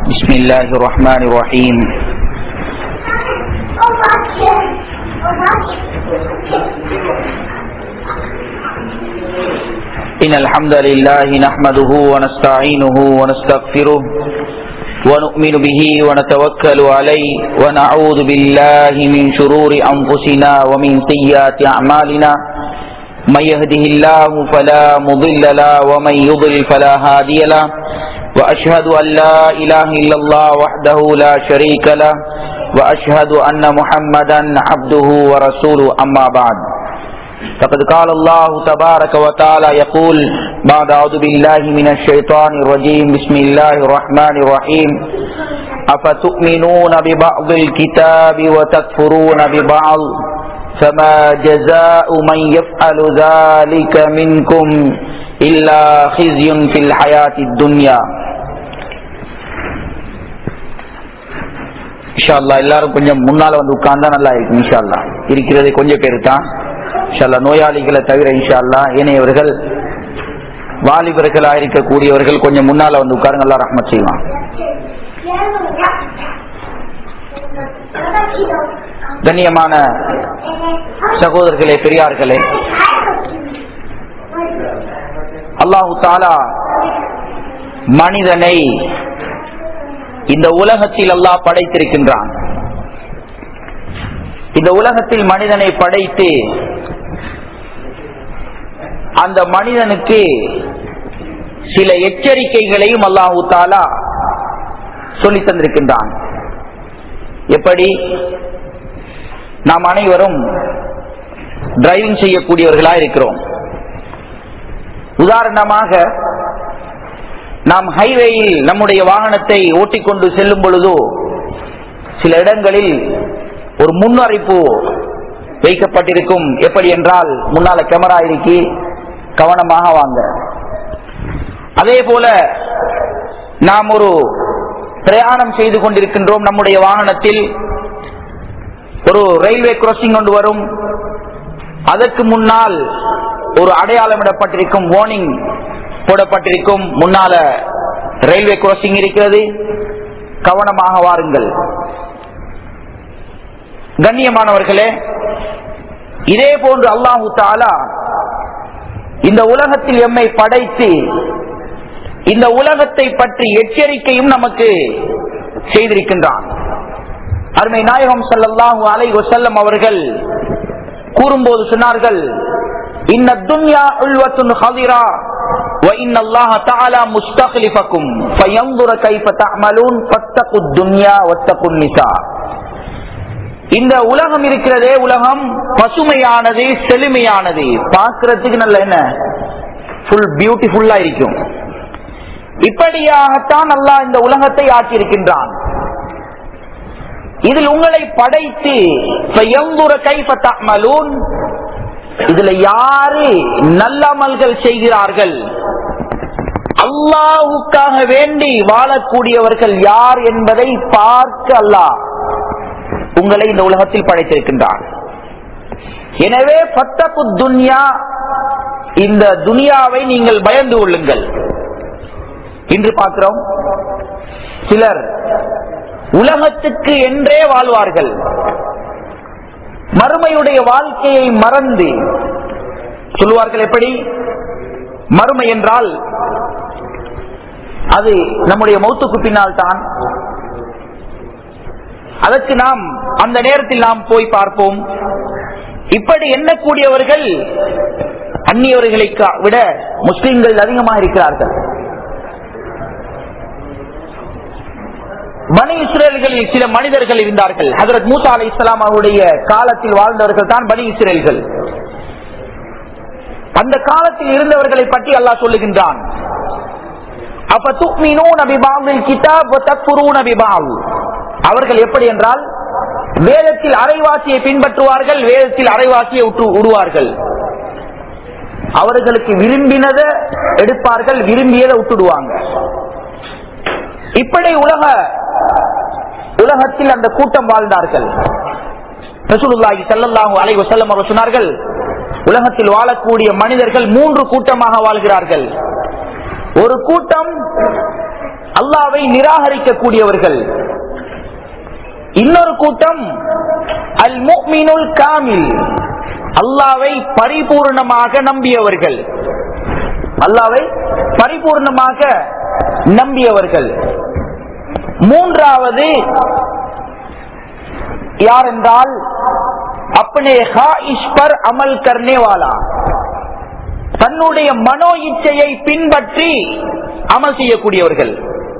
بسم الله الرحمن الرحيم إن الحمد لله نحمده ونستعينه ونستغفره ونؤمن به ونتوكل عليه ونعوذ بالله من شرور أنفسنا ومن سيئات أعمالنا من يهده الله فلا مضل له ومن يضلل فلا هادي له وأشهد أن لا إله إلا الله وحده لا شريك له وأشهد أن محمدا عبده ورسوله أما بعد فقد قال الله تبارك وتعالى يقول بعد أعوذ بالله من الشيطان الرجيم بسم الله الرحمن الرحيم أفتؤمنون ببعض الكتاب وتكفرون ببعض فما جزاء من يفعل ذلك منكم إلا خزي في الحياة الدنيا இன்ஷால்லா எல்லாரும் கொஞ்சம் முன்னால வந்து உட்கார்ந்தா நல்லா இருக்கும் இன்ஷால்லா இருக்கிறது கொஞ்சம் பேர் தான் இன்ஷால்லா நோயாளிகளை தவிர இன்ஷால்லா ஏனையவர்கள் வாலிபர்களாக இருக்கக்கூடியவர்கள் கொஞ்சம் முன்னால வந்து உட்காருங்க எல்லாம் ரஹ்மத் செய்வான் கண்ணியமான சகோதரர்களே பெரியார்களே அல்லாஹு தாலா மனிதனை இந்த உலகத்தில் அல்லாஹ் படைத்திருக்கின்றான் இந்த உலகத்தில் மனிதனை படைத்து அந்த மனிதனுக்கு சில எச்சரிக்கைகளையும் அல்லாஹு தாலா சொல்லி தந்திருக்கின்றான் எப்படி நாம் அனைவரும் டிரைவிங் செய்யக்கூடியவர்களா இருக்கிறோம் உதாரணமாக நாம் ஹைவேயில் நம்முடைய வாகனத்தை ஓட்டிக்கொண்டு செல்லும் பொழுதோ சில இடங்களில் ஒரு முன்னறிப்பு வைக்கப்பட்டிருக்கும் எப்படி என்றால் முன்னால கேமரா இருக்கி கவனமாக வாங்க அதே போல நாம் ஒரு பிரயாணம் செய்து கொண்டிருக்கின்றோம் நம்முடைய வாகனத்தில் ஒரு ரயில்வே கிராசிங் கொண்டு வரும் அதற்கு முன்னால் ஒரு அடையாளமிடப்பட்டிருக்கும் வார்னிங் போடப்பட்டிருக்கும் முன்னால ரயில்வே கிராசிங் இருக்கிறது கவனமாக வாருங்கள் கண்ணியமானவர்களே இதே போன்று அல்லாஹு தாலா இந்த உலகத்தில் எம்மை படைத்து இந்த உலகத்தை பற்றி எச்சரிக்கையும் நமக்கு செய்திருக்கின்றான் அருமை நாயகம் சல்லாஹூ அலை வசல்லம் அவர்கள் கூறும்போது சொன்னார்கள் இன்ன துன்யா உள்வத்துன் ஹதிரா وإن الله تعالى مستخلفكم فينظر كيف تعملون فاتقوا الدنيا واتقوا النساء இந்த உலகம் இருக்கிறதே உலகம் பசுமையானது செழுமையானது பார்க்கறதுக்கு நல்ல என்ன ஃபுல் பியூட்டிஃபுல்லா இருக்கும் இப்படியாகத்தான் அல்லாஹ் இந்த உலகத்தை ஆக்கியிருக்கின்றான் இதில் உங்களை படைத்து இதுல யாரு நல்லமல்கள் செய்கிறார்கள் அல்லாவுக்காக வேண்டி வாழக்கூடியவர்கள் யார் என்பதை பார்க்க அல்லாஹ் உங்களை இந்த உலகத்தில் படைத்திருக்கின்றான் எனவே பத்தப்பு துன்யா இந்த துனியாவை நீங்கள் பயந்து கொள்ளுங்கள் இன்று பார்க்கிறோம் சிலர் உலகத்துக்கு என்றே வாழ்வார்கள் மறுமையுடைய வாழ்க்கையை மறந்து சொல்லுவார்கள் எப்படி மறுமை என்றால் அது நம்முடைய மௌத்துக்கு பின்னால் தான் அதற்கு நாம் அந்த நேரத்தில் நாம் போய் பார்ப்போம் இப்படி எண்ணக்கூடியவர்கள் அந்நியவர்களை விட முஸ்லிம்கள் அதிகமாக இருக்கிறார்கள் பனி இஸ்ரேல்களில் சில மனிதர்கள் இருந்தார்கள் ஹதரத் மூசா அலி இஸ்லாம் அவருடைய காலத்தில் வாழ்ந்தவர்கள் தான் பனி இஸ்ரேல்கள் அந்த காலத்தில் இருந்தவர்களை பற்றி அல்லாஹ் சொல்லுகின்றான் அவர்கள் எப்படி என்றால் வேதத்தில் அரைவாசியை பின்பற்றுவார்கள் வேதத்தில் அரைவாசியை விடுவார்கள் அவர்களுக்கு விரும்பினதை எடுப்பார்கள் விரும்பியதை விட்டுடுவாங்க இப்படி உலக உலகத்தில் அந்த கூட்டம் வாழ்ந்தார்கள் ரசூலுல்லாஹி ஸல்லல்லாஹு அலைஹி வஸல்லம் அவர்கள் சொன்னார்கள் உலகத்தில் வாழக்கூடிய மனிதர்கள் மூன்று கூட்டமாக வாழ்கிறார்கள் ஒரு கூட்டம் அல்லாவை நிராகரிக்கக்கூடியவர்கள் இன்னொரு கூட்டம் அல் முக்மினுல் காமில் அல்லாவை பரிபூர்ணமாக நம்பியவர்கள் அல்லாவை பரிபூர்ணமாக நம்பியவர்கள் மூன்றாவது யார் என்றால் अपने ख्वाहिश पर अमल करने वाला தன்னுடைய மனோ இச்சையை பின்பற்றி அமல் செய்யக்கூடியவர்கள்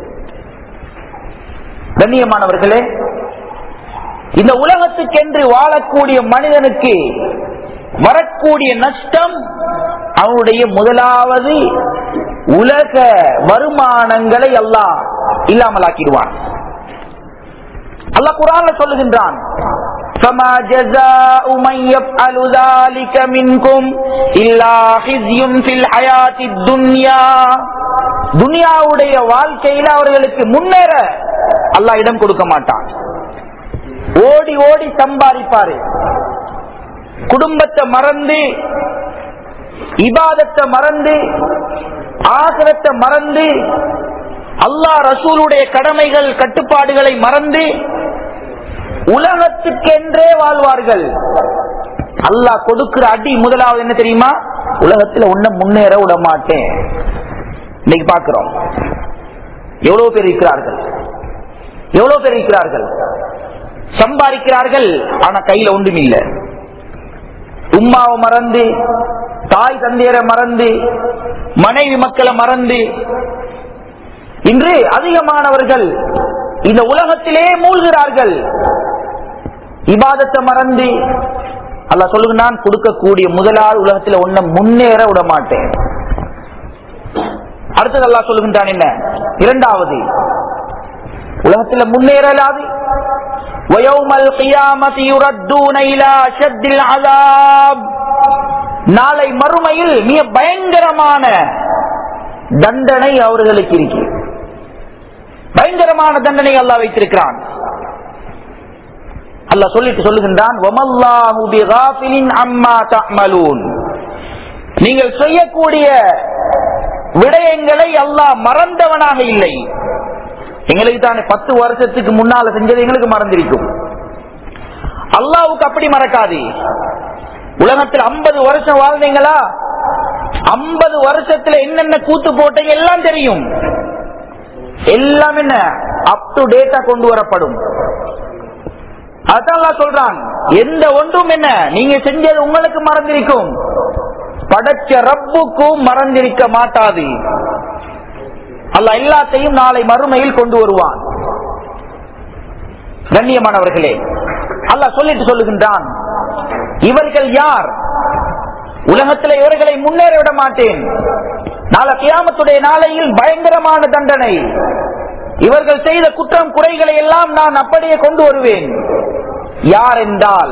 கண்ணியமானவர்களே இந்த உலகத்துக்கென்று வாழக்கூடிய மனிதனுக்கு வரக்கூடிய நஷ்டம் அவனுடைய முதலாவது உலக வருமானங்களை அல்லாஹ் இல்லாமலாக்கிடுவான் அல்லாஹ் குரான்ல சொல்லுகின்றான் فما جزاء من يفعل ذلك منكم إلا خزي في الحياة الدنيا துனியாவுடைய வாழ்க்கையில அவர்களுக்கு முன்னேற அல்லாஹ் இடம் கொடுக்க மாட்டான் ஓடி ஓடி சம்பாதிப்பாரு குடும்பத்தை மறந்து இபாதத்தை மறந்து ஆசிரத்தை மறந்து அல்லாஹ் ரசூலுடைய கடமைகள் கட்டுப்பாடுகளை மறந்து உலகத்துக்கென்றே வாழ்வார்கள் அல்லாஹ் கொடுக்கிற அடி முதலாவது என்ன தெரியுமா உலகத்துல உன்ன முன்னேற விட மாட்டேன் இன்னைக்கு பார்க்கிறோம் எவ்வளவு பேர் இருக்கிறார்கள் எவ்வளவு பேர் இருக்கிறார்கள் சம்பாதிக்கிறார்கள் ஆனா கையில ஒன்றும் இல்லை உம்மாவை மறந்து தாய் தந்தையரை மறந்து மனைவி மக்களை மறந்து இன்று அதிகமானவர்கள் இந்த உலகத்திலே மூழ்கிறார்கள் இபாதத்தை மறந்து அல்ல சொல்லுங்க நான் கொடுக்கக்கூடிய முதலாவது உலகத்தில் ஒன்ன முன்னேற விட மாட்டேன் அடுத்தது அல்லா சொல்லுகின்றான் என்ன இரண்டாவது உலகத்தில் முன்னேறலாது ويوم القيامة يردون إلى أشد العذاب நாளை மறுமையில் மிக பயங்கரமான தண்டனை அவர்களுக்கு இருக்கு பயங்கரமான தண்டனை அல்லாஹ் வைத்திருக்கிறான் அல்லாஹ் சொல்லிட்டு சொல்லுகின்றான் "வமல்லாஹு பிகாஃபிலின் அம்மா தஅமலூன்." நீங்கள் செய்யக்கூடிய விடயங்களை அல்லாஹ் மறந்தவனாக இல்லை எங்களுக்கு தானே பத்து வருஷத்துக்கு முன்னால செஞ்சது எங்களுக்கு மறந்திருக்கும் அல்லாவுக்கு அப்படி மறக்காது உலகத்தில் ஐம்பது வருஷம் வாழ்ந்தீங்களா ஐம்பது வருஷத்துல என்னென்ன கூத்து போட்டீங்க எல்லாம் தெரியும் எல்லாம் என்ன அப் டு டேட்டா கொண்டு வரப்படும் அதான் அல்லாஹ் சொல்றான் எந்த ஒன்றும் என்ன நீங்க செஞ்சது உங்களுக்கு மறந்திருக்கும் படைச்ச ரப்புக்கும் மறந்திருக்க மாட்டாது அல்ல எல்லாத்தையும் நாளை மறுமையில் கொண்டு வருவான் கண்ணியமானவர்களே அல்லாஹ் சொல்லிட்டு சொல்லுகின்றான் இவர்கள் யார் உலகத்தில் இவர்களை முன்னேற விட மாட்டேன் நாளை கியாமத்துடைய நாளையில் பயங்கரமான தண்டனை இவர்கள் செய்த குற்றம் குறைகளை எல்லாம் நான் அப்படியே கொண்டு வருவேன் யார் என்றால்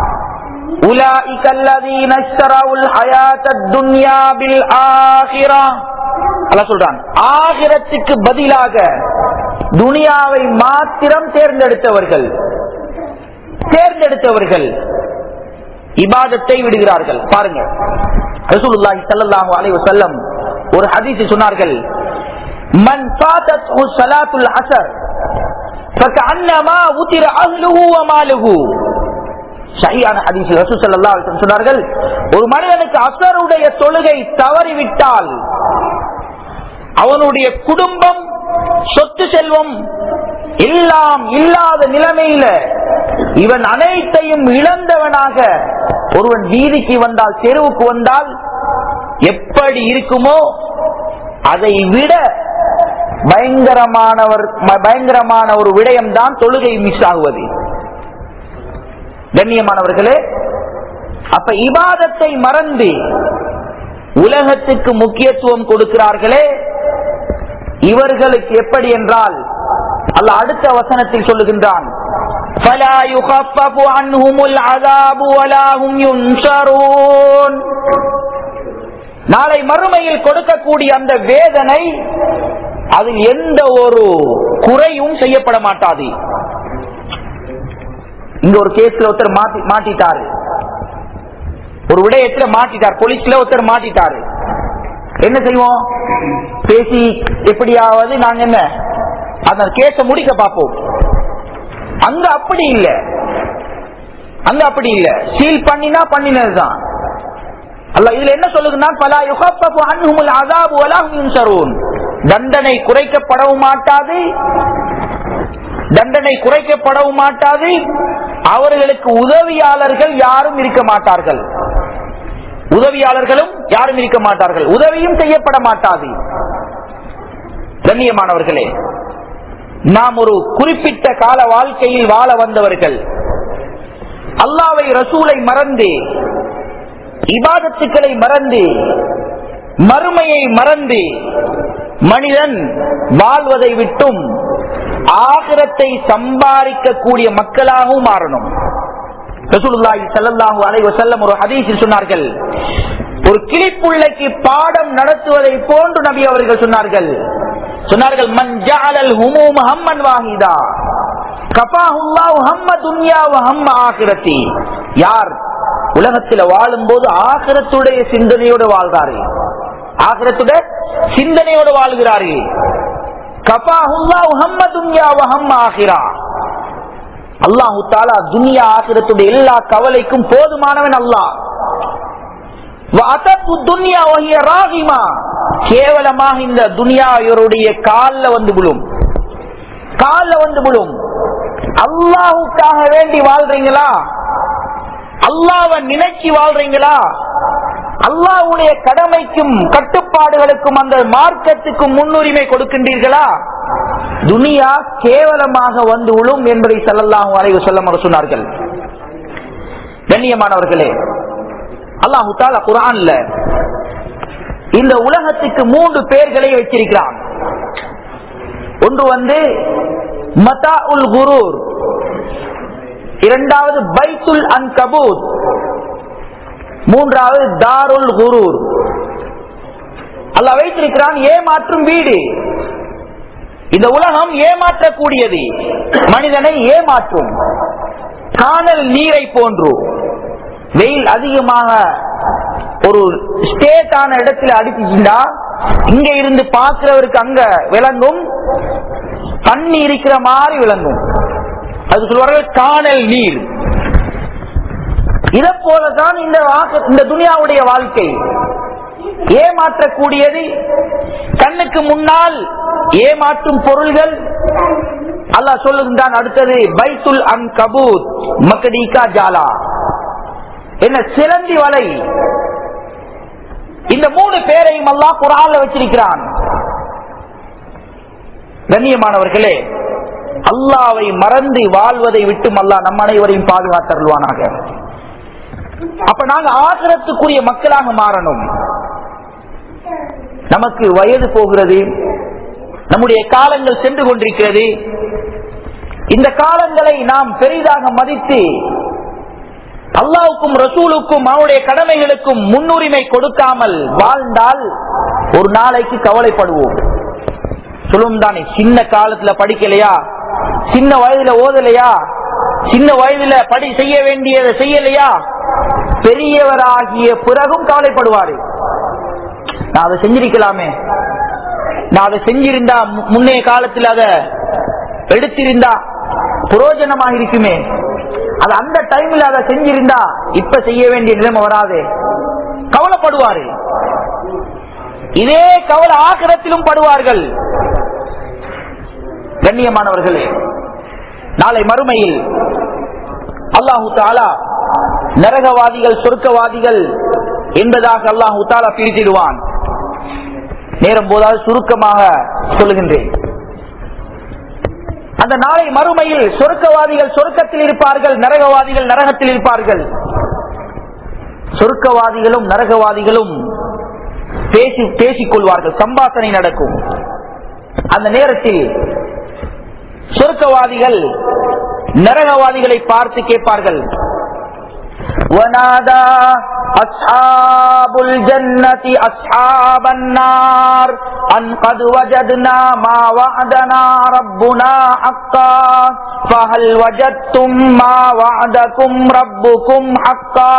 أولئك الذين اشتروا الحياة الدنيا بالآخرة அல்லாஹ் சொல்றான் ஆகிரத்துக்கு பதிலாக துனியாவை மாத்திரம் தேர்ந்தெடுத்தவர்கள் தேர்ந்தெடுத்தவர்கள் இபாதத்தை விடுகிறார்கள் பாருங்க ரசூலுல்லாஹி ஸல்லல்லாஹு அலைஹி வஸல்லம் ஒரு ஹதீஸ் சொன்னார்கள் மன் ஃபாதத்ஹு ஸலாத்துல் அஸர் ஃபகஅன்னமா உதிர அஹ்லுஹு வ மாலுஹு சரியான ஹதீஸ் ரசூல் ஸல்லல்லாஹு அலைஹி வஸல்லம் சொன்னார்கள் ஒரு மனிதனுக்கு அசருடைய தொழுகை தவறிவிட்டால் அவனுடைய குடும்பம் சொத்து செல்வம் எல்லாம் இல்லாத நிலைமையில இவன் அனைத்தையும் இழந்தவனாக ஒருவன் வீதிக்கு வந்தால் தெருவுக்கு வந்தால் எப்படி இருக்குமோ அதை விட பயங்கரமானவர் பயங்கரமான ஒரு விடயம் தான் தொழுகை மிஸ் ஆகுவது கண்ணியமானவர்களே அப்ப இபாதத்தை மறந்து உலகத்துக்கு முக்கியத்துவம் கொடுக்கிறார்களே இவர்களுக்கு எப்படி என்றால் அல்ல அடுத்த வசனத்தில் சொல்லுகின்றான் فَلَا يُخَفَّفُ عَنْهُمُ الْعَذَابُ وَلَا هُمْ يُنْصَرُونَ நாளை மறுமையில் கொடுக்கக்கூடிய அந்த வேதனை அதில் எந்த ஒரு குறையும் செய்யப்பட மாட்டாது இங்க ஒரு கேஸ்ல ஒருத்தர் மாட்டி மாட்டிட்டாரு ஒரு விடயத்துல மாட்டிட்டார் போலீஸ்ல ஒருத்தர் மாட்டிட்டாரு என்ன செய்வோம் பேசி எப்படியாவது நாங்க என்ன அந்த கேஸ முடிக்க பார்ப்போம் அங்க அப்படி இல்ல அங்க அப்படி இல்ல சீல் பண்ணினா பண்ணினதுதான் அல்ல இதுல என்ன சொல்லுதுன்னா பலா யுகப்பு அன்ஹுமுல் அதாபு வலஹும் யுன்சரூன் தண்டனை குறைக்கப்படவும் மாட்டாது தண்டனை குறைக்கப்படவும் மாட்டாது அவர்களுக்கு உதவியாளர்கள் யாரும் இருக்க மாட்டார்கள் உதவியாளர்களும் யாரும் இருக்க மாட்டார்கள் உதவியும் செய்யப்பட மாட்டாது கண்ணியமானவர்களே நாம் ஒரு குறிப்பிட்ட கால வாழ்க்கையில் வாழ வந்தவர்கள் அல்லாவை ரசூலை மறந்து இபாதத்துக்களை மறந்து மறுமையை மறந்து மனிதன் வாழ்வதை விட்டும் ஆகிரத்தை சம்பாதிக்கக்கூடிய மக்களாகவும் மாறணும் ரசூலுல்லாஹி ஸல்லல்லாஹு அலைஹி வஸல்லம் ஒரு ஹதீஸில் சொன்னார்கள் ஒரு கிளிப்புள்ளைக்கு பாடம் நடத்துவதை போன்று நபி அவர்கள் சொன்னார்கள் சொன்னார்கள் மன் ஜஅலல் ஹுமூம் ஹம்மன் வாஹிதா கஃபாஹுல்லாஹு ஹம்ம துன்யா வ ஹம்ம ஆகிரத்தி யார் உலகத்தில் வாழும்போது ஆகிரத்துடைய சிந்தனையோடு வாழ்றாரு ஆகிரத்துடைய சிந்தனையோடு வாழ்கிறாரு கஃபாஹுல்லாஹு ஹம்ம துன்யா வ ஹம்ம ஆகிரா அல்லாஹு தாலா துனியா ஆகிரத்துடைய எல்லா கவலைக்கும் போதுமானவன் அல்லாஹ் கேவலமாக இந்த துனியா இவருடைய காலில் வந்து விழும் காலில் வந்து விழும் அல்லாஹுக்காக வேண்டி வாழ்றீங்களா அல்லாவை நினைச்சு வாழ்றீங்களா அல்லாவுடைய கடமைக்கும் கட்டுப்பாடுகளுக்கும் அந்த மார்க்கத்துக்கும் முன்னுரிமை கொடுக்கின்றீர்களா துனியா கேவலமாக வந்து விழும் என்பதை செல்லலாம் வரைவு சொல்ல சொன்னார்கள் கண்ணியமானவர்களே அல்லாஹு தாலா குரான்ல இந்த உலகத்துக்கு மூன்று பேர்களை வச்சிருக்கிறான் ஒன்று வந்து மதா உல் குரூர் இரண்டாவது பைத்துல் அன் கபூத் மூன்றாவது தாருல் குரூர் அல்ல வைத்திருக்கிறான் ஏமாற்றும் வீடு இந்த உலகம் ஏமாற்றக்கூடியது மனிதனை ஏமாற்றும் காணல் நீரை போன்று வெயில் அதிகமாக ஒரு ஸ்டேட்டான இடத்துல அடிச்சுட்டா இங்க இருந்து பார்க்கிறவருக்கு அங்க விளங்கும் தண்ணி இருக்கிற மாதிரி விளங்கும் அது சொல்வார்கள் காணல் நீர் இதை போலதான் இந்த இந்த துனியாவுடைய வாழ்க்கை ஏமாற்றக்கூடியது கண்ணுக்கு முன்னால் ஏமாற்றும் பொருள்கள் அல்லாஹ் சொல்லுகின்றான் அடுத்தது பைத்துல் அன் கபூத் மக்கடிகா ஜாலா என்ன சிலந்தி வலை இந்த மூணு பேரையும் அல்லாஹ் குரான்ல வச்சிருக்கிறான் கண்ணியமானவர்களே அல்லாவை மறந்து வாழ்வதை விட்டும் அல்லாஹ் நம் அனைவரையும் பாதுகாத்தருள்வானாக அப்ப நாங்க ஆசிரத்துக்குரிய மக்களாக மாறணும் நமக்கு வயது போகிறது நம்முடைய காலங்கள் சென்று கொண்டிருக்கிறது இந்த காலங்களை நாம் பெரிதாக மதித்து அல்லாவுக்கும் ரசூலுக்கும் அவனுடைய கடமைகளுக்கும் முன்னுரிமை கொடுக்காமல் வாழ்ந்தால் ஒரு நாளைக்கு கவலைப்படுவோம் சொல்லும் தானே சின்ன காலத்துல படிக்கலையா சின்ன வயதுல ஓதலையா சின்ன வயதுல படி செய்ய வேண்டியதை செய்யலையா பெரியவராகிய பிறகும் கவலைப்படுவாரு நான் அதை செஞ்சிருக்கலாமே நான் அதை செஞ்சிருந்தா முன்னைய காலத்தில் அதை எடுத்திருந்தா புரோஜனமாக இருக்குமே அது அந்த டைம்ல அதை செஞ்சிருந்தா இப்ப செய்ய வேண்டிய நிலைமை வராது கவலைப்படுவாரு இதே கவலை ஆக்கிரத்திலும் படுவார்கள் கண்ணியமானவர்களே நாளை மறுமையில் அல்லாஹு தாலா நரகவாதிகள் சொர்க்கவாதிகள் என்பதாக அல்லாஹு தாலா பிரித்திடுவான் நேரம் போதால் சுருக்கமாக சொல்லுகின்றேன் அந்த நாளை மறுமையில் சொர்க்கவாதிகள் சொர்க்கத்தில் இருப்பார்கள் நரகவாதிகள் நரகத்தில் இருப்பார்கள் சொர்க்கவாதிகளும் நரகவாதிகளும் பேசி பேசிக் கொள்வார்கள் சம்பாசனை நடக்கும் அந்த நேரத்தில் சொர்க்கவாதிகள் நரகவாதிகளை பார்த்து கேட்பார்கள் ونادى أصحاب الجنة أصحاب النار أن قد وجدنا ما وعدنا ربنا حقا فهل وجدتم ما وعدكم ربكم حقا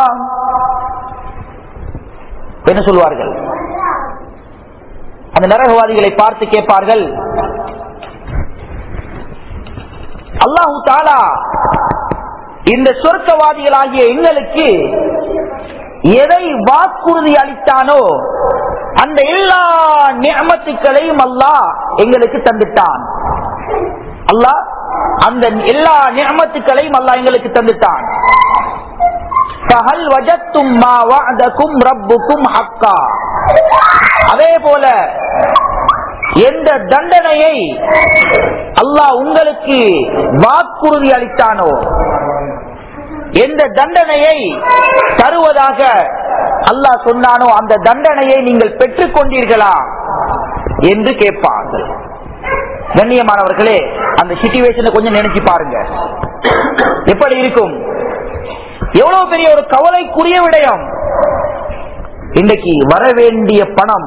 என்ன சொல்வார்கள் அந்த நரகவாதிகளை பார்த்து கேட்பார்கள் அல்லாஹு தாலா இந்த சொர்க்கவாதிகளாகிய எங்களுக்கு எதை வாக்குறுதி அளித்தானோ அந்த எல்லா நியமத்துக்களையும் அல்லாஹ் எங்களுக்கு தந்துட்டான் அல்லாஹ் அந்த எல்லா நியமத்துக்களையும் அல்லாஹ் எங்களுக்கு தந்துட்டான் அதே போல எந்த தண்டனையை அல்லாஹ் உங்களுக்கு வாக்குறுதி அளித்தானோ எந்த தண்டனையை தருவதாக அல்லாஹ் சொன்னானோ அந்த தண்டனையை நீங்கள் பெற்றுக் கொண்டீர்களா என்று கேட்பார்கள் கண்ணியமானவர்களே அந்த சிச்சுவேஷனை கொஞ்சம் நினைச்சு பாருங்க எப்படி இருக்கும் எவ்வளவு பெரிய ஒரு கவலைக்குரிய விடயம் இன்றைக்கு வர வேண்டிய பணம்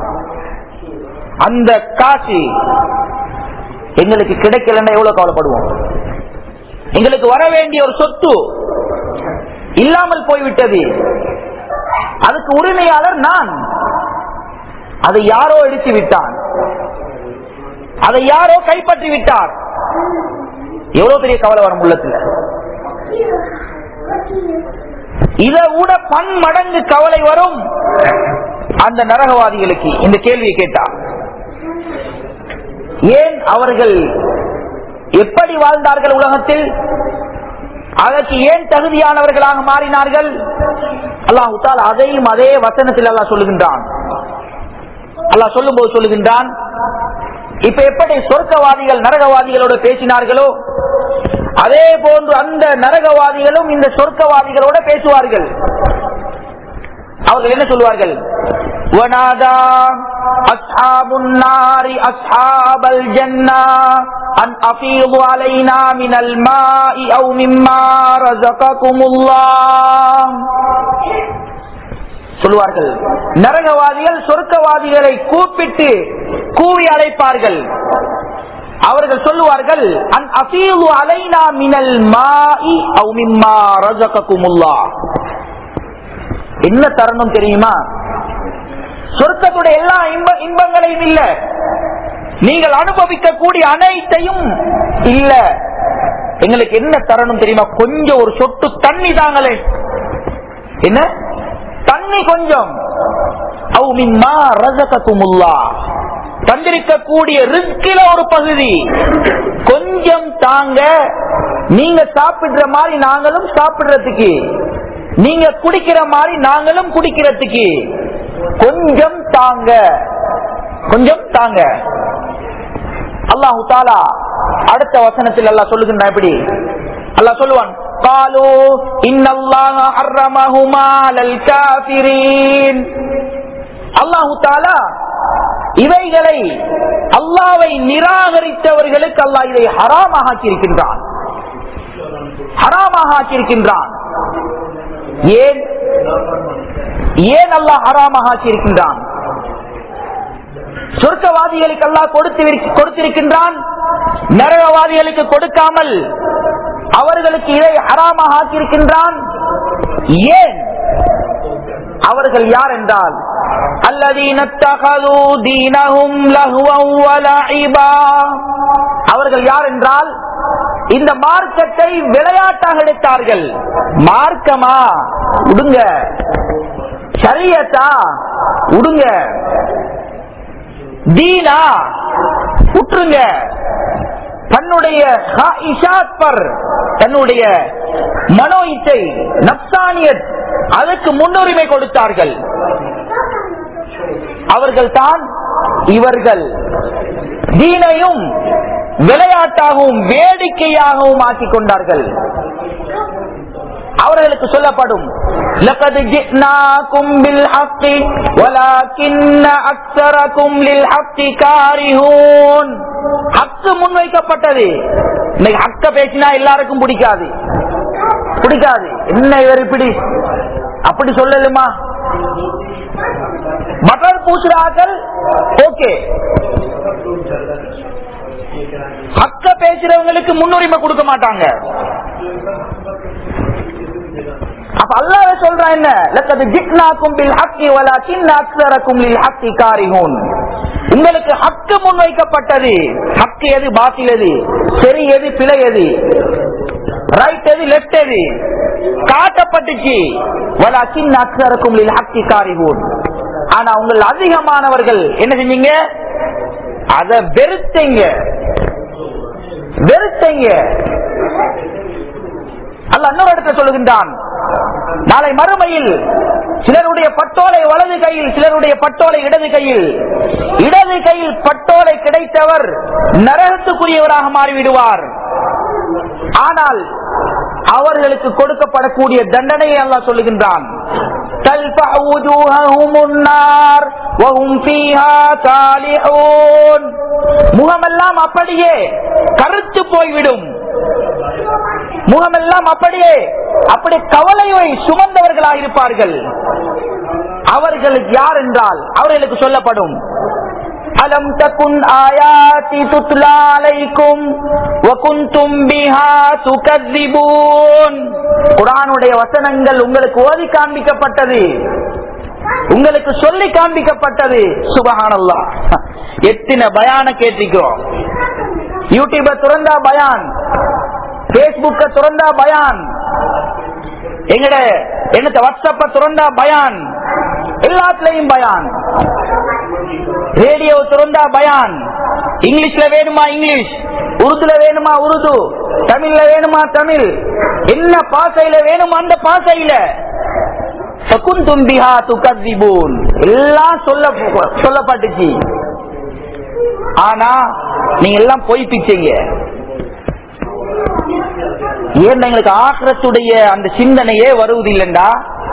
அந்த காசு எங்களுக்கு கிடைக்கலன்னா எவ்வளவு கவலைப்படுவோம் எங்களுக்கு வர வேண்டிய ஒரு சொத்து இல்லாமல் போய்விட்டது அதுக்கு உரிமையாளர் நான் அதை யாரோ எடுத்து விட்டான் அதை யாரோ கைப்பற்றி விட்டார் எவ்வளவு பெரிய கவலை வரும் உள்ளத்துல இதை விட பன்மடங்கு கவலை வரும் அந்த நரகவாதிகளுக்கு இந்த கேள்வியை கேட்டார் ஏன் அவர்கள் எப்படி வாழ்ந்தார்கள் உலகத்தில் அதற்கு ஏன் தகுதியானவர்களாக மாறினார்கள் அல்லாஹு தால் அதையும் அதே வசனத்தில் அல்லாஹ் சொல்லுகின்றான் அல்லாஹ் சொல்லும் போது சொல்லுகின்றான் இப்ப எப்படி சொர்க்கவாதிகள் நரகவாதிகளோடு பேசினார்களோ அதே போன்று அந்த நரகவாதிகளும் இந்த சொர்க்கவாதிகளோட பேசுவார்கள் அவர்கள் என்ன சொல்வார்கள் وَنَادَى أَصْحَابُ النَّارِ أَصْحَابَ الْجَنَّةِ أَنْ أَفِيضُوا عَلَيْنَا مِنَ الْمَاءِ أَوْ مِمَّا رَزَقَكُمُ اللَّهُ சொல்லுவார்கள் நரகவாதிகள் சொர்க்கவாதிகளை கூப்பிட்டு கூவி அழைப்பார்கள் அவர்கள் சொல்லுவார்கள் அன் அசீலு அலைனா மினல் மாஇ அவ் மிம்மா ரஸககுமுல்லாஹ் என்ன தரணும் தெரியுமா சொர்க்கத்துடைய எல்லா இன்ப இன்பங்களையும் இல்ல நீங்கள் அனுபவிக்கக்கூடிய அனைத்தையும் இல்ல எங்களுக்கு என்ன தரணும் தெரியுமா கொஞ்சம் ஒரு சொட்டு தண்ணி தாங்களே என்ன தண்ணி கொஞ்சம் அவு மிம்மா ரஸககுமுல்லா தந்திருக்கக்கூடிய ரிஸ்கில ஒரு பகுதி கொஞ்சம் தாங்க நீங்க சாப்பிடுற மாதிரி நாங்களும் சாப்பிடுறதுக்கு நீங்க குடிக்கிற மாதிரி நாங்களும் குடிக்கிறதுக்கு கொஞ்சம் தாங்க கொஞ்சம் தாங்க அல்லாஹு தாலா அடுத்த வசனத்தில் அல்லாஹ் சொல்லுகின்ற எப்படி அல்லாஹ் சொல்லுவான் قالوا إن الله حرمهما على الكافرين அல்லாஹு தாலா இவைகளை அல்லாவை நிராகரித்தவர்களுக்கு அல்லாஹ் இதை ஹராமாக ஆக்கியிருக்கின்றான் ஹராமாக ஆக்கியிருக்கின்றான் ஏன் ஏன் அல்லாஹ் ஹராமாக ஆக்கியிருக்கின்றான் சொர்க்கவாதிகளுக்கு அல்லாஹ் கொடுத்து கொடுத்திருக்கின்றான் நரகவாதிகளுக்கு கொடுக்காமல் அவர்களுக்கு இதை ஹராமாக ஆக்கியிருக்கின்றான் ஏன் அவர்கள் யார் என்றால் அவர்கள் யார் என்றால் இந்த மார்க்கத்தை விளையாட்டாக எடுத்தார்கள் மார்க்கமா உடுங்க சரியத்தா உடுங்க தீனா உற்றுங்க தன்னுடைய தன்னுடைய மனோ இச்சை நப்சானியத் அதற்கு முன்னுரிமை கொடுத்தார்கள் அவர்கள் தான் இவர்கள் தீனையும் விளையாட்டாகவும் வேடிக்கையாகவும் ஆக்கிக் கொண்டார்கள் அவர்களுக்கு சொல்லப்படும் لقد جئناكم بالحق ولكن اكثركم للحق كارهون ஹக்கு முன்வைக்கப்பட்டது இன்னைக்கு ஹக்க பேசினா எல்லாருக்கும் பிடிக்காது பிடிக்காது என்ன இவர் இப்படி அப்படி சொல்லலுமா பட்டர் பூசுறார்கள் ஓகே ஹக்க பேசுறவங்களுக்கு முன்னுரிமை கொடுக்க மாட்டாங்க அப்ப அல்லாஹ் சொல்றான் என்ன லக்கது ஜிக்னாக்கும் பில் ஹக்கி வலாக்கின் அக்ஸரக்கும் லில் ஹக்கி காரிஹூன் உங்களுக்கு ஹக்கு முன்வைக்கப்பட்டது ஹக்கு எது பாத்தில் எது சரி எது பிழை எது ரைட் எது லெப்ட் எது காட்டப்பட்டுச்சு வலாக்கின் அக்சரக்கும் ஹக்கி காரிகூன் ஆனா உங்கள் அதிகமானவர்கள் என்ன செஞ்சீங்க அத வெறுத்தீங்க வெறுத்தீங்க அல்ல இன்னொரு இடத்துல சொல்லுகின்றான் நாளை மறுமையில் சிலருடைய பட்டோலை வலது கையில் சிலருடைய பட்டோலை இடது கையில் இடது கையில் பட்டோலை கிடைத்தவர் நரகத்துக்குரியவராக மாறிவிடுவார் ஆனால் அவர்களுக்கு கொடுக்கப்படக்கூடிய தண்டனையை அல்லாஹ் சொல்லுகின்றான் تلفح وجوههم النار وهم فيها كالحون முகமெல்லாம் அப்படியே கருத்து போய்விடும் முகமெல்லாம் அப்படியே அப்படி கவலையை சுமந்தவர்களாக இருப்பார்கள் அவர்களுக்கு யார் என்றால் அவர்களுக்கு சொல்லப்படும் அலம் தகுன் ஆயாத்தி துத்லா அலைக்கும் வகுந்தும் பிஹா துகذிபூன் குர்ஆனுடைய வசனங்கள் உங்களுக்கு ஓதி காண்பிக்கப்பட்டது உங்களுக்கு சொல்லி காண்பிக்கப்பட்டது சுபஹானல்லாஹ் எத்தனை பயான கேட்டிக்கிறோம் யூடியூப துறந்தா பயான் பேஸ்புக்க துறந்தா பயான் எங்கட என்னத்த வாட்ஸ்அப்ப துறந்தா பயான் எல்லாத்துலயும் பயான் ரேடியோ துறந்தா பயான் இங்கிலீஷ்ல வேணுமா இங்கிலீஷ் உருதுல வேணுமா உருது தமிழ்ல வேணுமா தமிழ் என்ன பாசையில வேணுமா அந்த பாசையில சகுந்தும் பிஹா துகதிபூன் எல்லாம் சொல்ல சொல்லப்பட்டுச்சு ஆனா நீங்க எல்லாம் பொய் பிச்சைங்க ஏன் எங்களுக்கு ஆக்கிரத்துடைய அந்த சிந்தனையே வருவதில்லைண்டா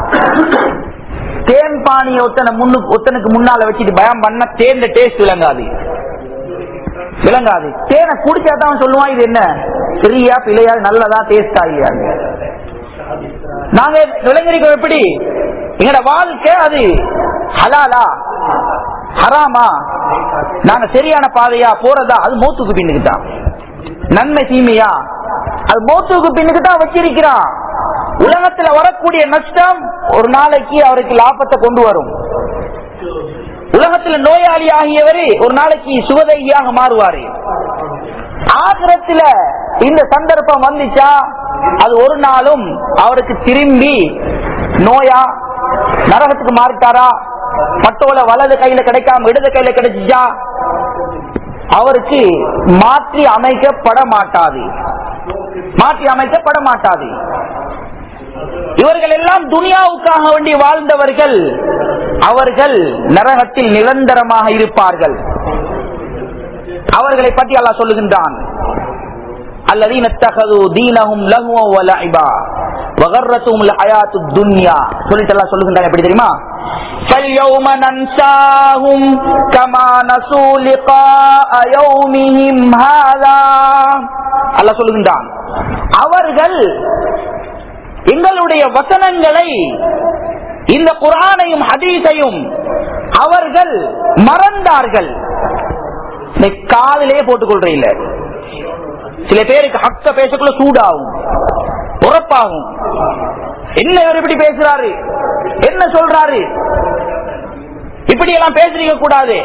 தேன் பானி ஒத்தனை முன்னு ஒத்தனுக்கு முன்னால வச்சுட்டு பயம் பண்ண தேன் டேஸ்ட் விளங்காது விளங்காது தேனை குடிச்சாதான் சொல்லுவான் இது என்ன சரியா பிள்ளையா நல்லதா டேஸ்டா இல்லையா நாங்க விளங்கிருக்கோம் எப்படி எங்கட வாழ்க்கை அது ஹலாலா ஹராமா நாங்க சரியான பாதையா போறதா அது மூத்துக்கு பின்னுக்கு தான் நன்மை தீமையா அது மூத்துக்கு பின்னுக்கு தான் வச்சிருக்கிறான் உலகத்துல வரக்கூடிய நஷ்டம் ஒரு நாளைக்கு அவருக்கு லாபத்தை கொண்டு வரும் உலகத்துல நோயாளி ஆகியவர் ஒரு நாளைக்கு சுகதையாக மாறுவாரு ஆகிரத்துல இந்த சந்தர்ப்பம் வந்துச்சா அது ஒரு நாளும் அவருக்கு திரும்பி நோயா நரகத்துக்கு மாறிட்டாரா பட்டோல வலது கையில கிடைக்காம இடது கையில கிடைச்சிச்சா அவருக்கு மாற்றி அமைக்கப்பட மாட்டாது மாற்றி அமைக்கப்பட மாட்டாது இவர்கள் எல்லாம் துனியாவுக்காக வேண்டி வாழ்ந்தவர்கள் அவர்கள் நரகத்தில் நிரந்தரமாக இருப்பார்கள் அவர்களை பற்றி அல்லாஹ் சொல்லுகின்றான் الذين اتخذوا دينهم لهوا ولعبا وغرتهم الحياة الدنيا சொல்லிட்டு எல்லாம் சொல்லுகின்றாங்க எப்படி தெரியுமா فاليوم ننساهم كما نسوا لقاء يومهم هذا அல்லாஹ் சொல்லுகின்றான் அவர்கள் எங்களுடைய வசனங்களை இந்த குரானையும் ஹதீஸையும் அவர்கள் மறந்தார்கள் காதலே போட்டுக் கொள்றீங்க சில பேருக்கு ஹக்க பேசக்குள்ள சூடாகும் உறப்பாகும் என்ன இவர் இப்படி பேசுறாரு என்ன சொல்றாரு இப்படி எல்லாம் பேசுறீங்க கூடாது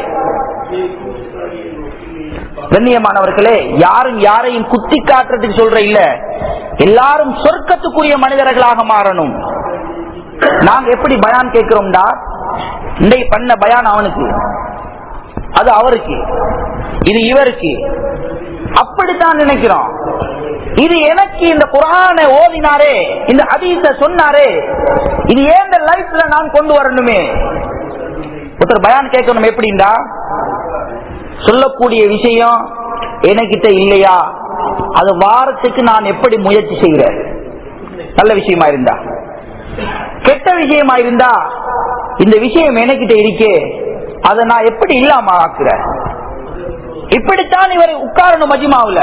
கண்ணியமானவர்களே யாரும் யாரையும் குத்தி காட்டுறதுக்கு சொல்ற இல்ல எல்லாரும் சொர்க்கத்துக்குரிய மனிதர்களாக மாறணும் நாங்க எப்படி பயான் கேட்கிறோம்டா இன்றைக்கு பண்ண பயான் அவனுக்கு அது அவருக்கு இது இவருக்கு அப்படித்தான் நினைக்கிறோம் இது எனக்கு இந்த குரான ஓதினாரே இந்த ஹதீஸ சொன்னாரே இது ஏன் லைஃப்ல நான் கொண்டு வரணுமே ஒருத்தர் பயான் கேட்கணும் எப்படின்னா சொல்லக்கூடிய விஷயம் எனக்கிட்ட இல்லையா அது வாரத்துக்கு நான் எப்படி முயற்சி செய்கிறேன் நல்ல விஷயமா இருந்தா கெட்ட விஷயமா இருந்தா இந்த விஷயம் எனக்கிட்ட இருக்கே அதை நான் எப்படி இல்லாம ஆக்குறேன் இப்படித்தான் இவர் உட்காரணும் மஜிமாவுல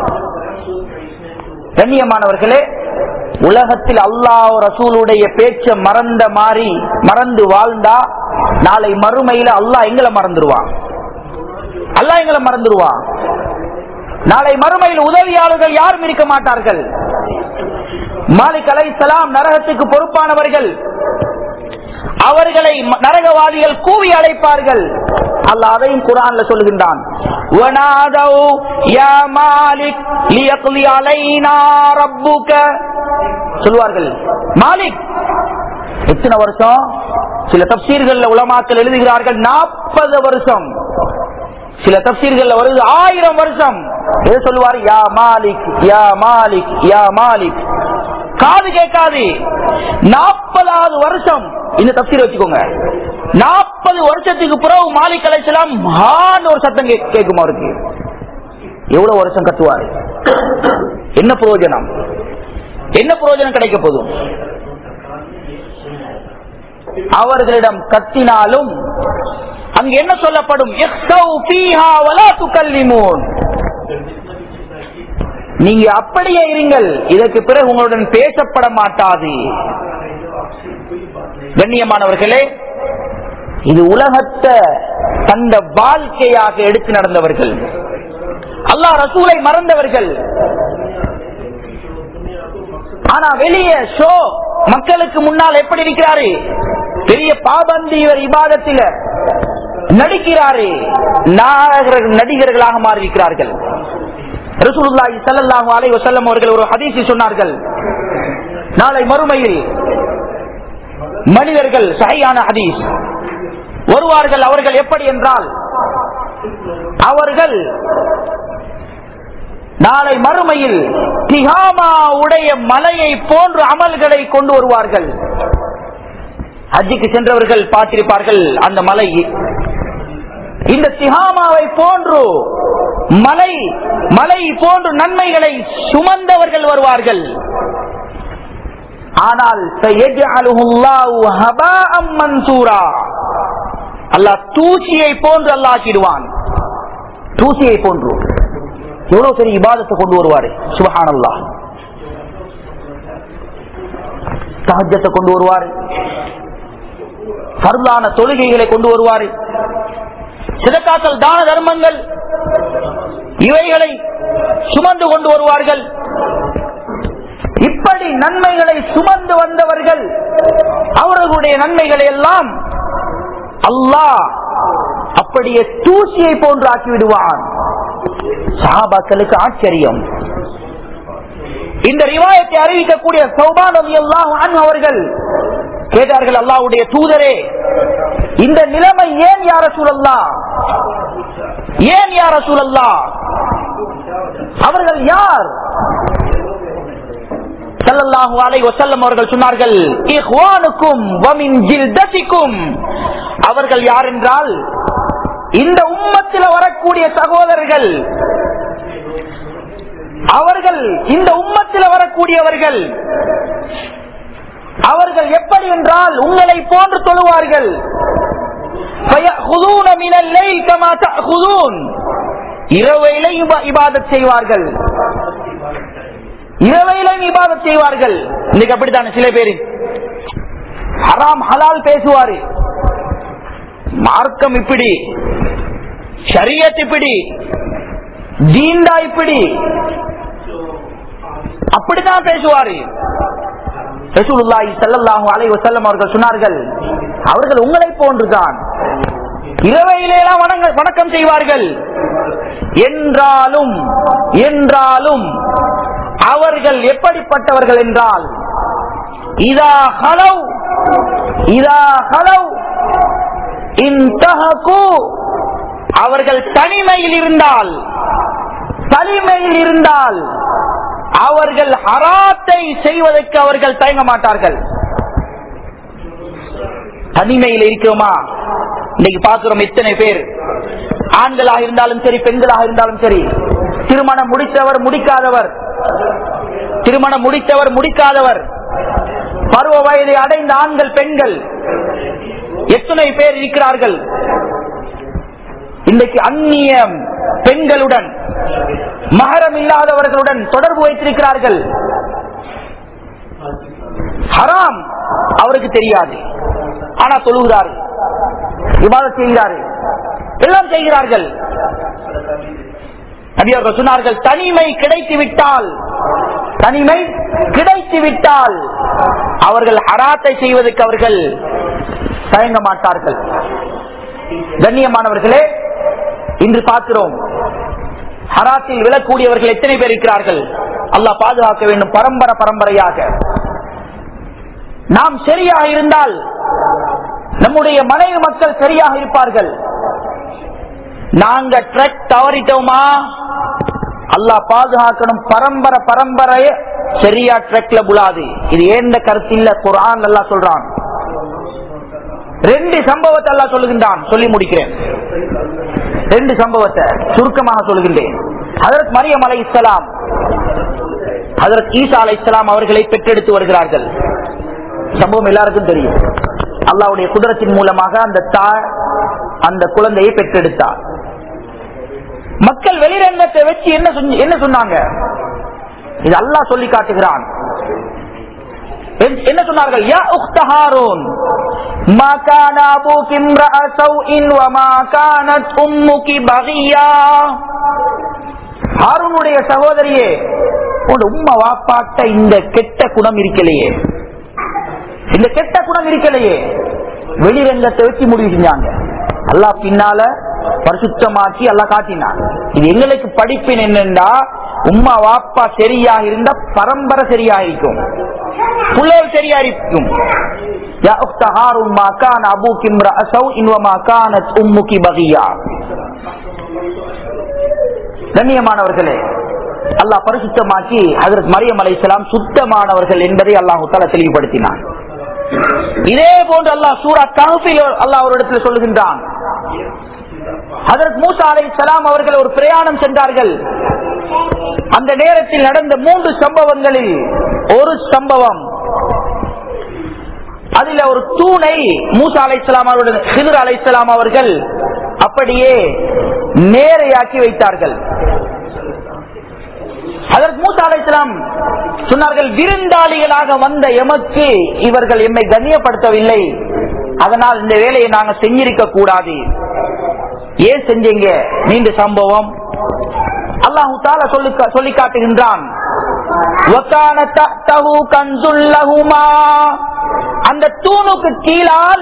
கண்ணியமானவர்களே உலகத்தில் அல்லாஹ் ரசூலுடைய பேச்ச மறந்த மாறி மறந்து வாழ்ந்தா நாளை மறுமையில அல்லாஹ் எங்களை மறந்துடுவான் அல்லாஹ் எங்களை மறந்துடுவான் நாளை மறுமையில் உதவியாளர்கள் யாரும் இருக்க மாட்டார்கள் மாலிக் அலை சலாம் நரகத்துக்கு பொறுப்பானவர்கள் அவர்களை நரகவாதிகள் கூவி அழைப்பார்கள் அல்லாஹ் அதையும் குரான்ல சொல்லுகின்றான் وَنَادَوْا يَا مَالِكْ لِيَقْضِيَ عَلَيْنَا رَبُّكَ சொல்வார்கள் மாலிக் எத்தனை வருஷம் சில தப்சீர்கள் உலமாக்கள் எழுதுகிறார்கள் நாற்பது வருஷம் சில தப்சீர்கள் வருது ஆயிரம் வருஷம் எது சொல்லுவார் யா மாலிக் யா மாலிக் யா மாலிக் காது கேட்காது நாற்பதாவது வருஷம் இந்த தப்சீர் வச்சுக்கோங்க நாற்பது வருஷத்துக்கு பிறகு மாலிக் அலைச்சலாம் ஹான்னு ஒரு சத்தம் கே- கேட்கும் அவருக்கு எவ்வளவு வருஷம் கத்துவாரு என்ன பிரயோஜனம் என்ன பிரயோஜனம் கிடைக்க போதும் அவர்களிடம் கத்தினாலும் அங்கு என்ன சொல்லப்படும் "இக்ஸவ் ஃபீஹா வலா துகல்லிமூன்." நீங்க அப்படியே இருங்கள் இதற்கு பிறகு உங்களுடன் பேசப்பட மாட்டாது கண்ணியமானவர்களே இது உலகத்தை தந்த வாழ்க்கையாக எடுத்து நடந்தவர்கள் அல்லாஹ் ரசூலை மறந்தவர்கள் ஆனா வெளியே ஷோ மக்களுக்கு முன்னால் எப்படி இருக்கிறாரு பெரிய பாபந்தி இவர் இபாதத்தில நடிக்கிறாரு நாயகர்கள் நடிகர்களாக மாறி இருக்கிறார்கள் ரசூலுல்லாஹி ஸல்லல்லாஹு அலைஹி வஸல்லம் அவர்கள் ஒரு ஹதீஸில் சொன்னார்கள் நாளை மறுமையில் மனிதர்கள் சஹீஹான ஹதீஸ் வருவார்கள் அவர்கள் எப்படி என்றால் அவர்கள் நாளை மறுமையில் திகாமா உடைய மலையை போன்று அமல்களை கொண்டு வருவார்கள் ஹஜ்ஜுக்கு சென்றவர்கள் பார்த்திருப்பார்கள் அந்த மலை இந்த திகாமாவை போன்று மலை மலை போன்று நன்மைகளை சுமந்தவர்கள் வருவார்கள் ஆனால் سَيَجْعَلُهُ اللَّهُ هَبَاءً مَنْثُورًا. அல்லாஹ் தூசியை போன்று அல்லாஹ் ஆக்கிடுவான் தூசியை போன்று எவ்வளவு பெரிய இபாதத்தை கொண்டு வருவாரு சுபஹான் அல்லாஹ் தஹஜத்தை கொண்டு வருவாரு பருளான தொழுகைகளை கொண்டு வருவாரு சிதக்காக்கள் தான தர்மங்கள் இவைகளை சுமந்து கொண்டு வருவார்கள் இப்படி நன்மைகளை சுமந்து வந்தவர்கள் அவர்களுடைய நன்மைகளை எல்லாம் அல்லாஹ் அப்படியே தூசியை போன்று ஆக்கி விடுவான் சஹாபாக்களுக்கு ஆச்சரியம் இந்த ரிவாயத்தை அறிவிக்கக்கூடிய சௌபான் அல்லாஹ் அவர்கள் கேட்டார்கள் அல்லாஹ்வுடைய தூதரே இந்த நிலைமை ஏன் யார சூழல்லா ஏன் யார சூழல்லா அவர்கள் யார் ஸல்லல்லாஹு அலைஹி வஸல்லம் அவர்கள் சொன்னார்கள் இஹ்வானுக்கும் வமின் ஜில்தத்திக்கும் அவர்கள் யார் என்றால் இந்த உம்மத்தில் வரக்கூடிய சகோதரர்கள் அவர்கள் இந்த உம்மத்தில் வரக்கூடியவர்கள் அவர்கள் எப்படி என்றால் உங்களை போன்று தொழுவார்கள் فَيَأْخُذُونَ مِنَ اللَّيْلِ كَمَا تَأْخُذُونَ இரவையிலே இபா- இபாதத் செய்வார்கள் இரவையிலும் இபாதத் செய்வார்கள் இன்னைக்கு அப்படித்தானே சில பேரு ஹராம் ஹலால் பேசுவாரு மார்க்கம் இப்படி ஷரியத் இப்படி தீண்டா இப்படி அப்படிதான் பேசுவாரு ரசூலுல்லாஹி ஸல்லல்லாஹு அலைஹி வஸல்லம் அவர்கள் சொன்னார்கள் அவர்கள் உங்களை போன்றுதான் இரவையிலேலாம் வணங்க- வணக்கம் செய்வார்கள் என்றாலும் என்றாலும் அவர்கள் எப்படிப்பட்டவர்கள் என்றால் இதா ஹலவ் இதா ஹலவ் இன்தஹகு அவர்கள் தனிமையில் இருந்தால் தனிமையில் இருந்தால் அவர்கள் ஹராத்தை செய்வதற்கு அவர்கள் தயங்க மாட்டார்கள் தனிமையில் இருக்கிறோமா இன்னைக்கு பார்க்கிறோம் எத்தனை பேர் ஆண்களாக இருந்தாலும் சரி பெண்களாக இருந்தாலும் சரி திருமணம் முடித்தவர் முடிக்காதவர் திருமணம் முடித்தவர் முடிக்காதவர் பருவ வயதை அடைந்த ஆண்கள் பெண்கள் எத்தனை பேர் இருக்கிறார்கள் இன்றைக்கு அந்நிய பெண்களுடன் மகரம் இல்லாதவர்களுடன் தொடர்பு வைத்திருக்கிறார்கள் ஹராம் அவருக்கு தெரியாது ஆனா தொழுகிறார் விவாதம் செய்கிறார்கள் எல்லாம் செய்கிறார்கள் நபி அவர்கள் சொன்னார்கள் தனிமை கிடைத்து விட்டால் தனிமை கிடைத்து விட்டால் அவர்கள் ஹராத்தை செய்வதற்கு அவர்கள் தயங்க மாட்டார்கள் கண்ணியமானவர்களே இன்று பார்க்கிறோம் ஹராத்தில் விழக்கூடியவர்கள் எத்தனை பேர் இருக்கிறார்கள் அல்லாஹ் பாதுகாக்க வேண்டும் பரம்பரை பரம்பரையாக நாம் சரியாக இருந்தால் நம்முடைய மனைவி மக்கள் சரியாக இருப்பார்கள் நாங்க ட்ரக் தவறிட்டோமா அல்லாஹ் பாதுகாக்கணும் பரம்பரை பரம்பரைய சரியா ட்ரக்ல புலாது இது ஏந்த கருத்து இல்ல குரான் நல்லா சொல்றான் ரெண்டு சம்பவத்தை எல்லாம் சொல்லுகின்றான் சொல்லி முடிக்கிறேன் ரெண்டு சம்பவத்தை சுருக்கமாக சொல்லுகின்றேன் ஹதரத் மரியம் அலை இஸ்லாம் ஹதரத் ஈசா அலை இஸ்லாம் அவர்களை பெற்றெடுத்து வருகிறார்கள் சம்பவம் எல்லாருக்கும் தெரியும் அல்லாவுடைய குதிரத்தின் மூலமாக அந்த தாய் அந்த குழந்தையை பெற்றெடுத்தார் மக்கள் வெளிரங்கத்தை வச்சு என்ன சொன்ன- என்ன சொன்னாங்க இது அல்லாஹ் சொல்லி காட்டுகிறான் என்- என்ன சொன்னார்கள் யா உக்த ஹாரூன் ما كان أبوك امرأ سوء وما كانت أمك بغيا ஹாரூனுடைய சகோதரியே உன் உம்மா வாப்பாட்ட இந்த கெட்ட குணம் இருக்கலையே இந்த கெட்ட குணம் இருக்கலையே வெளிரங்கத்தை வச்சு முடிவு செஞ்சாங்க அல்லாஹ் பின்னால பரிசுத்தமாக்கி அல்லாஹ் காட்டினான் இது எங்களுக்கு படிப்பின் என்னன்னா உம்மா வாப்பா சரியா இருந்தா பரம்பரை சரியா இருக்கும் புள்ளல் சரியா இருக்கும் யா உக்த ஹாரூன் மா கான அபூகி இம்ரஅ சௌஇன் வமா கானத் உம்முகி பகியா கண்ணியமானவர்களே அல்லாஹ் பரிசுத்தமாக்கி ஹஜரத் மரியம் அலைஹிஸ்ஸலாம் சுத்தமானவர்கள் என்பதை அல்லாஹு தஆலா தெளிவுபடுத்தினான் இதே போன்று அல்லாஹ் சூரா கஹ்ஃபில் அல்லாஹ் ஒரு இடத்துல சொல்லுகின்றான் ஹஜரத் மூசா அலைஹிஸ்ஸலாம் அவர்கள் ஒரு பிரயாணம் சென்றார்கள் அந்த நேரத்தில் நடந்த மூன்று சம்பவங்களில் ஒரு சம்பவம் அதுல ஒரு தூணை மூசா அலைஹிஸ்ஸலாம் அவருடன் ஹிதர் அலைஹிஸ்ஸலாம் அவர்கள் அப்படியே நேரையாக்கி வைத்தார்கள் அதற்கு மூசா அலைஹிஸ்ஸலாம் சொன்னார்கள் விருந்தாளிகளாக வந்த எமக்கு இவர்கள் எம்மை கண்ணியப்படுத்தவில்லை அதனால் இந்த வேலையை நாங்க செஞ்சிருக்க கூடாது ஏன் செஞ்சீங்க நீண்ட சம்பவம் அல்லாஹு தாலா சொல்லி சொல்லி காட்டுகின்றான் وَكَانَ تَحْتَهُ كَنْزٌ لَهُمَا அந்த தூணுக்கு கீழால்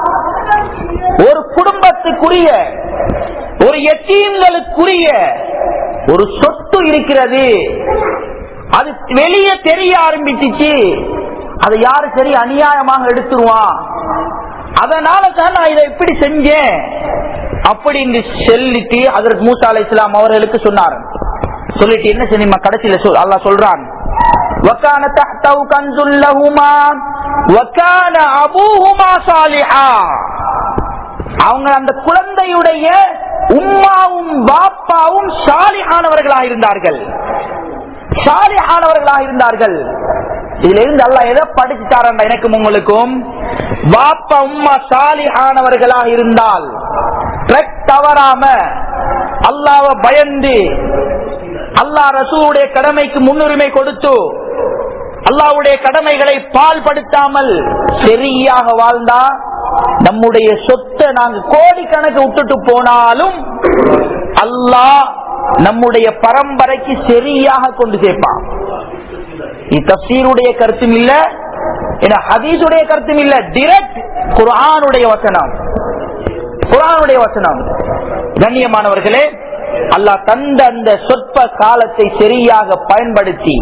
ஒரு குடும்பத்துக்குரிய ஒரு எத்தீன்களுக்குரிய ஒரு சொத்து இருக்கிறது அது வெளியே தெரிய ஆரம்பிச்சிச்சு அதை யாரு சரி அநியாயமாக எடுத்துருவான் அதனால தான் நான் இதை எப்படி செஞ்சேன் அப்படின்னு சொல்லிட்டு அதற்கு மூசா அலை இஸ்லாம் அவர்களுக்கு சொன்னார் சொல்லிட்டு என்ன செய்யுமா கடைசியில சொல் அல்லாஹ் சொல்றான் وَكَانَ تَحْتَهُ كَنْزٌ لَهُمَا وَكَانَ أَبُوهُمَا صَالِحًا அவங்க அந்த குழந்தையுடைய உம்மாவும் பாப்பாவும் சாலிஹானவர்களாக இருந்தார்கள் சாலிஹானவர்களாக இருந்தார்கள் இதுல இருந்து அல்லாஹ் எதை படிச்சுட்டாரா எனக்கும் உங்களுக்கும் பாப்பா உம்மா சாலிஹானவர்களாக இருந்தால் ட்ரக் தவறாம அல்லாவ பயந்து அல்லாஹ் ரசூலுடைய கடமைக்கு முன்னுரிமை கொடுத்து அல்லாவுடைய கடமைகளை பால்படுத்தாமல் சரியாக வாழ்ந்தா நம்முடைய சொத்தை நாங்க கோடிக்கணக்கு விட்டுட்டு போனாலும் அல்லாஹ் நம்முடைய பரம்பரைக்கு சரியாக கொண்டு சேர்ப்பான் இது தப்சீருடைய கருத்தும் இல்ல என ஹதீஸுடைய கருத்தும் இல்ல டிரெக்ட் குர்ஆனுடைய வசனம் குர்ஆனுடைய வசனம் கண்ணியமானவர்களே அல்லாஹ் தந்த அந்த சொற்ப காலத்தை சரியாக பயன்படுத்தி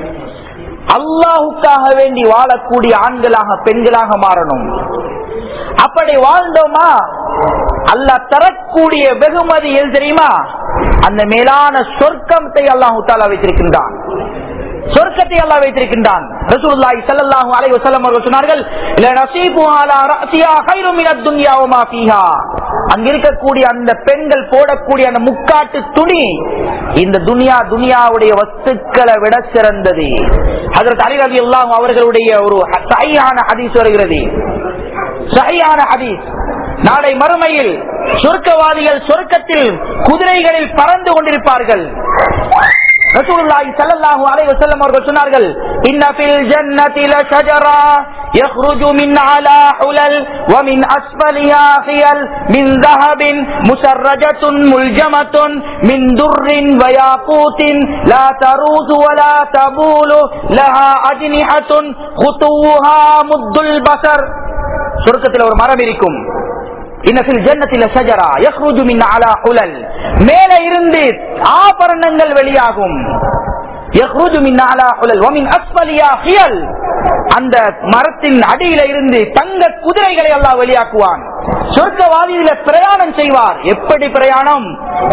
அல்லாஹுக்காக வேண்டி வாழக்கூடிய ஆண்களாக பெண்களாக மாறணும் அப்படி வாழ்ந்தோமா அல்லாஹ் தரக்கூடிய வெகுமதி எது தெரியுமா அந்த மேலான சொர்க்கத்தை அல்லாஹு தாலா வைத்திருக்கின்றான் சொர்க்கத்தை அல்லாஹ் வைத்திருக்கின்றான் ரசூலுல்லாஹி ஸல்லல்லாஹு அலைஹி வஸல்லம் அவர்கள் சொன்னார்கள் ல நஸீபு அலா ரஅசியா கைரு மினத் துன்யா வமா ஃபீஹா அங்க இருக்கக்கூடிய அந்த பெண்கள் போடக்கூடிய அந்த முக்காட்டு துணி இந்த துனியா துனியாவுடைய வஸ்துக்களை விட சிறந்தது ஹஜரத் அலி ரலியல்லாஹு அவர்களுடைய ஒரு சஹீஹான ஹதீஸ் வருகிறது சஹீஹான ஹதீஸ் நாளை மறுமையில் சொர்க்கவாதிகள் சொர்க்கத்தில் குதிரைகளில் பறந்து கொண்டிருப்பார்கள் ரசூலுல்லாஹி ஸல்லல்லாஹு அலைஹி வஸல்லம் அவர்கள் சொன்னார்கள் இன்ன ஃபில் ஜன்னதி லஷஜரா يخرج من على حلل ومن أسفلها خيل من ذهب مسرجة ملجمة من در وياقوت لا تروز ولا تبول لها أجنحة خطوها مد البصر சொர்க்கத்தில் ஒரு மரம் இருக்கும் இன்னபில் ஜன்னத்தில் ஷஜரா யஹ்ருஜு மின் அலா உலல் மேலே இருந்து ஆபரணங்கள் வெளியாகும் யஹ்ருஜு மின் அலா உலல் வமின் அஸ்ஃபலியா ஹியல் அந்த மரத்தின் அடியில இருந்து தங்க குதிரைகளை எல்லாம் வெளியாக்குவான் சொர்க்கவாதியில பிரயாணம் செய்வார் எப்படி பிரயாணம்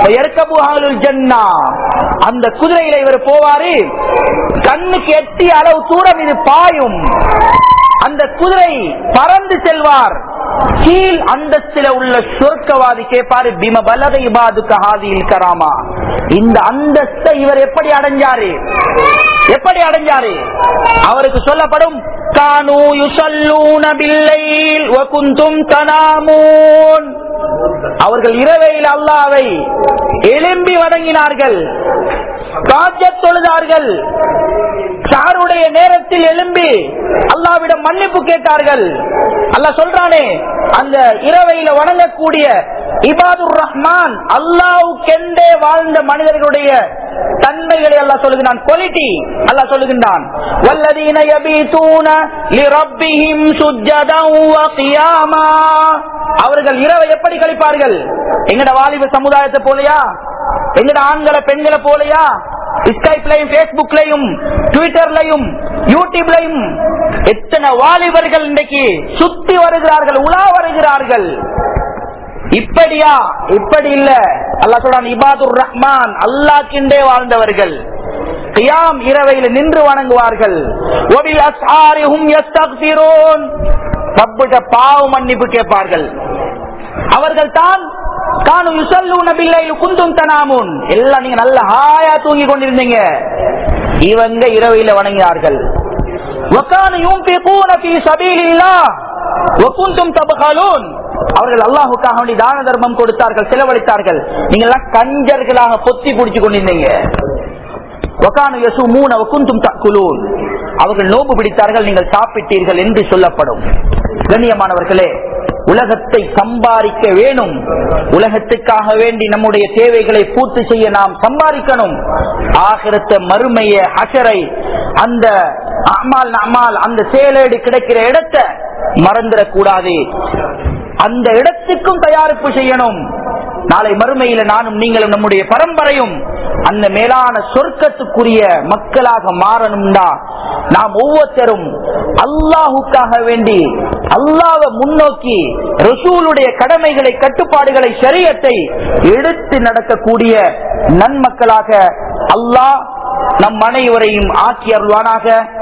ஜன்னா அந்த குதிரையில இவர் போவாரு கண்ணுக்கு எட்டிய அளவு தூரம் இது பாயும் அந்த குதிரை பறந்து செல்வார் கீழ் அந்தஸ்தில உள்ள சொர்க்கவாதி கேட்பாரு பிம பலகை பாது கஹாதியில் கராமா இந்த அந்தஸ்தை இவர் எப்படி அடைஞ்சாரு எப்படி அடைஞ்சாரு அவருக்கு சொல்லப்படும் கானு யுசல்லூன பில்லைல் வகுந்தும் தனாமூன் அவர்கள் இரவையில் அல்லாவை எழும்பி வணங்கினார்கள் காஜத் தொழுதார்கள் சாருடைய நேரத்தில் எழும்பி அல்லாவிடம் மன்னிப்பு கேட்டார்கள் அல்லாஹ் சொல்றானே அந்த இரவையில வணங்கக்கூடிய இபாதுர் ரஹ்மான் அல்லாவுக்கெண்டே வாழ்ந்த மனிதர்களுடைய தன்மைகளை அல்லாஹ் சொல்லுகிறான் குவாலிட்டி அல்லாஹ் சொல்லுகின்றான் வல்லதீன யபீதூன லிரப்பிஹிம் சுஜ்ஜதன் வ கியாமா அவர்கள் இரவை எப்படி கழிப்பார்கள் எங்கட வாலிப சமுதாயத்தை போலயா எங்கட ஆண்களை பெண்களை போலயா ஸ்கைப்லையும் பேஸ்புக்லையும் ட்விட்டர்லையும் யூடியூப்லையும் எத்தனை வாலிபர்கள் இன்றைக்கு சுத்தி வருகிறார்கள் உலா வருகிறார்கள் இப்படியா இப்படி இல்ல அல்லா சொல்றான் இபாதுர் ரஹ்மான் அல்லாக்கின்றே வாழ்ந்தவர்கள் கியாம் இரவையில் நின்று வணங்குவார்கள் ஒபில் அஸ்ஹாரிஹும் யஸ்தக்பிரூன் ரப்பிட்ட பாவ மன்னிப்பு கேட்பார்கள் அவர்கள் தான் காணும் யுசல்லூன பில்லையில் குந்தும் தனாமுன் எல்லாம் நீங்க நல்ல ஹாயா தூங்கி கொண்டிருந்தீங்க இவங்க இரவையில வணங்கினார்கள் وَكَانُوا يُنْفِقُونَ فِي سَبِيلِ اللَّهِ وَكُنْتُمْ تَبْخَلُونَ அவர்கள் அல்லாஹுக்காக வேண்டி தான தர்மம் கொடுத்தார்கள் செலவழித்தார்கள் நீங்க எல்லாம் கஞ்சர்களாக பொத்தி பிடிச்சு கொண்டிருந்தீங்க وَكَانُوا يَصُومُونَ وَكُنْتُمْ تَأْكُلُونَ அவர்கள் நோம்பு பிடித்தார்கள் நீங்கள் சாப்பிட்டீர்கள் என்று சொல்லப்படும் கண்ணியமானவர்களே உலகத்தை சம்பாதிக்க வேணும் உலகத்துக்காக வேண்டி நம்முடைய தேவைகளை பூர்த்தி செய்ய நாம் சம்பாதிக்கணும் ஆகிரத்த மறுமைய அசரை அந்த அமால் அமால் அந்த சேலேடு கிடைக்கிற இடத்தை மறந்துடக்கூடாது அந்த இடத்துக்கும் தயாரிப்பு செய்யணும் நாளை மறுமையில நானும் நீங்களும் நம்முடைய பரம்பரையும் அந்த மேலான சொர்க்கத்துக்குரிய மக்களாக மாறணும்னா நாம் ஒவ்வொருத்தரும் அல்லாஹுக்காக வேண்டி அல்லாவை முன்னோக்கி ரசூலுடைய கடமைகளை கட்டுப்பாடுகளை சரியத்தை எடுத்து நடக்கக்கூடிய நன்மக்களாக அல்லாஹ் நம் அனைவரையும் ஆக்கி அருள்வானாக